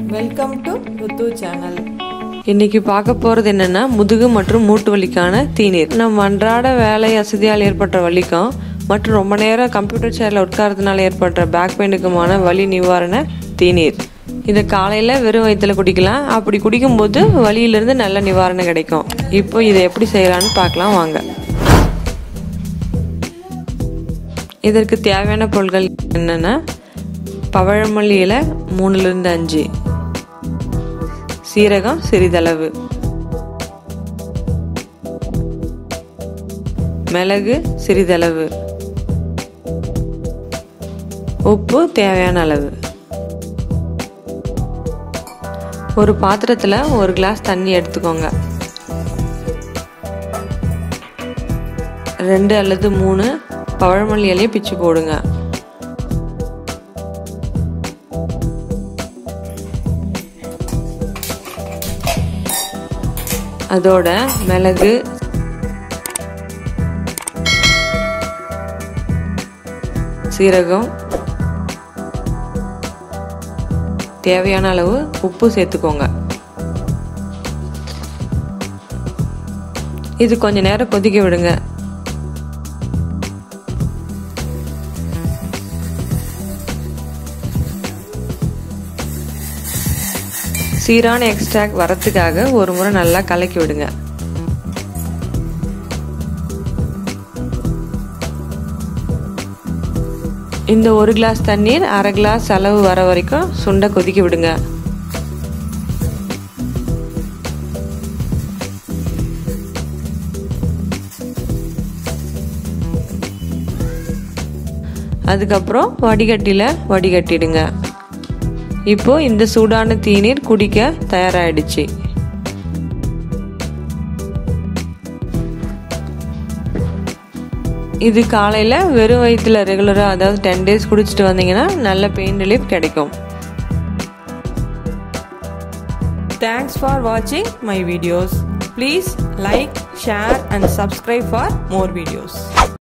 welcome to ருத்து channel இன்னைக்கு பார்க்க போகிறது என்னென்னா முதுகு மற்றும் மூட்டு வலிக்கான தீநீர் நம்ம அன்றாட வேலை வசதியால் ஏற்பட்ட வலிக்கும் மற்றும் ரொம்ப நேரம் கம்ப்யூட்டர் சேரில் உட்காரதுனால ஏற்படுற பேக் பெயினுக்குமான வலி நிவாரண தீநீர் இதை காலையில் வெறும் வயிற்றில் குடிக்கலாம் அப்படி குடிக்கும்போது வலியிலிருந்து நல்ல நிவாரணம் கிடைக்கும் இப்போ இதை எப்படி செய்யலான்னு பார்க்கலாம் வாங்க இதற்கு தேவையான பொருட்கள் என்னென்னா பவழமல்லி இலை மூணுலேருந்து அஞ்சு சீரகம் சிறிதளவு மிளகு சிறிதளவு உப்பு தேவையான அளவு ஒரு பாத்திரத்தில் ஒரு கிளாஸ் தண்ணி எடுத்துக்கோங்க ரெண்டு அல்லது மூணு பழமல்லி இலையை பிச்சு போடுங்க அதோட மிளகு சீரகம் தேவையான அளவு உப்பு சேர்த்துக்கோங்க இது கொஞ்ச நேரம் கொதிக்க விடுங்க சீரான எக்ஸ்ட்ராக்ட் வரத்துக்காக ஒரு முறை நல்லா கலக்கி விடுங்க இந்த ஒரு கிளாஸ் தண்ணீர் அரை கிளாஸ் அளவு வர வரைக்கும் சுண்டை கொதிக்க விடுங்க அதுக்கப்புறம் வடிகட்டியில் வடிகட்டிடுங்க இப்போ இந்த சூடான தீநீர் குடிக்க தயாராகிடுச்சு இது காலையில் வெறும் வயிற்றில் ரெகுலராக அதாவது டென் டேஸ் குடிச்சிட்டு வந்தீங்கன்னா நல்ல பெயின் ரிலீஃப் கிடைக்கும் தேங்க்ஸ் ஃபார் வாட்சிங் my videos please like share and subscribe for more videos